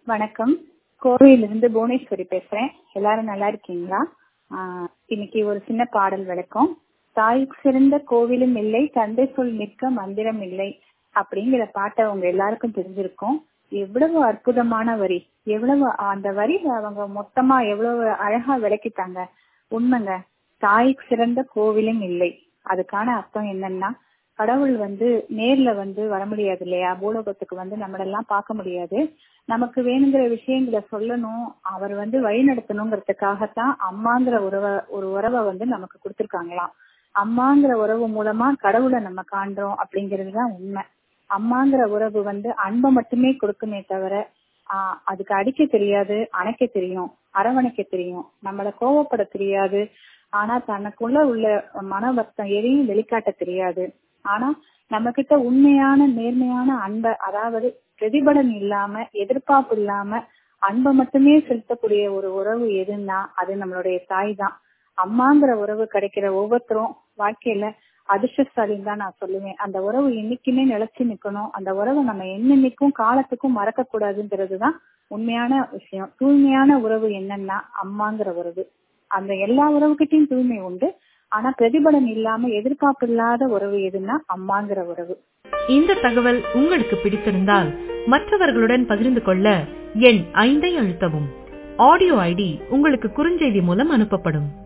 வணக்கம் கோவையிலிருந்து புவனேஸ்வரி பேசுறேன் எல்லாரும் நல்லா இருக்கீங்களா ஆஹ் இன்னைக்கு ஒரு சின்ன பாடல் விளக்கம் தாய் சிறந்த கோவிலும் இல்லை தந்தை சொல் மிக்க மந்திரம் இல்லை அப்படிங்கிற பாட்டை அவங்க எல்லாருக்கும் தெரிஞ்சிருக்கும் எவ்வளவு அற்புதமான வரி எவ்வளவு அந்த வரி அவங்க மொத்தமா எவ்வளவு அழகா விளக்கிட்டாங்க உண்மைங்க தாய் சிறந்த கோவிலும் இல்லை அதுக்கான அர்த்தம் என்னன்னா கடவுள் வந்து நேர்ல வந்து வர முடியாது இல்லையா பூலோகத்துக்கு வந்து நம்மளெல்லாம் பார்க்க முடியாது நமக்கு வேணுங்கிற விஷயங்களை சொல்லணும் அவர் வந்து வழி நடத்தணுங்கிறதுக்காகத்தான் அம்மாங்கிற உறவை ஒரு உறவை வந்து நமக்கு கொடுத்துருக்காங்களாம் அம்மாங்கிற உறவு மூலமா கடவுளை நம்ம காண்றோம் அப்படிங்கிறதுதான் உண்மை அம்மாங்கிற உறவு வந்து அன்பை மட்டுமே கொடுக்குமே தவிர ஆஹ் அதுக்கு அடிக்க தெரியாது அணைக்க தெரியும் அரவணைக்க தெரியும் நம்மளை கோவப்பட தெரியாது ஆனா தனக்குள்ள உள்ள மன வருத்தம் எதையும் வெளிக்காட்ட தெரியாது ஆனா நம்ம கிட்ட உண்மையான நேர்மையான அன்பை அதாவது பிரதிபலன் இல்லாம எதிர்பார்ப்பு இல்லாம அன்பை மட்டுமே செலுத்தக்கூடிய ஒரு உறவு எதுன்னா அது நம்மளுடைய தாய் தான் அம்மாங்கிற உறவு கிடைக்கிற ஒவ்வொருத்தரும் வாழ்க்கையில அதிர்ஷ்டசாலின்னு தான் நான் சொல்லுவேன் அந்த உறவு என்னைக்குமே நிலைச்சு நிக்கணும் அந்த உறவை நம்ம என்னென்னைக்கும் காலத்துக்கும் மறக்க கூடாதுங்கிறது தான் உண்மையான விஷயம் தூய்மையான உறவு என்னன்னா அம்மாங்கிற உறவு அந்த எல்லா உறவுகிட்டையும் தூய்மை உண்டு ஆனா பிரதிபலன் இல்லாம எதிர்பார்ப்பு இல்லாத உறவு எதுன்னா அம்மாங்கிற உறவு இந்த தகவல் உங்களுக்கு பிடித்திருந்தால் மற்றவர்களுடன் பகிர்ந்து கொள்ள எண் ஐந்தை அழுத்தவும் ஆடியோ ஐடி உங்களுக்கு குறுஞ்செய்தி மூலம் அனுப்பப்படும்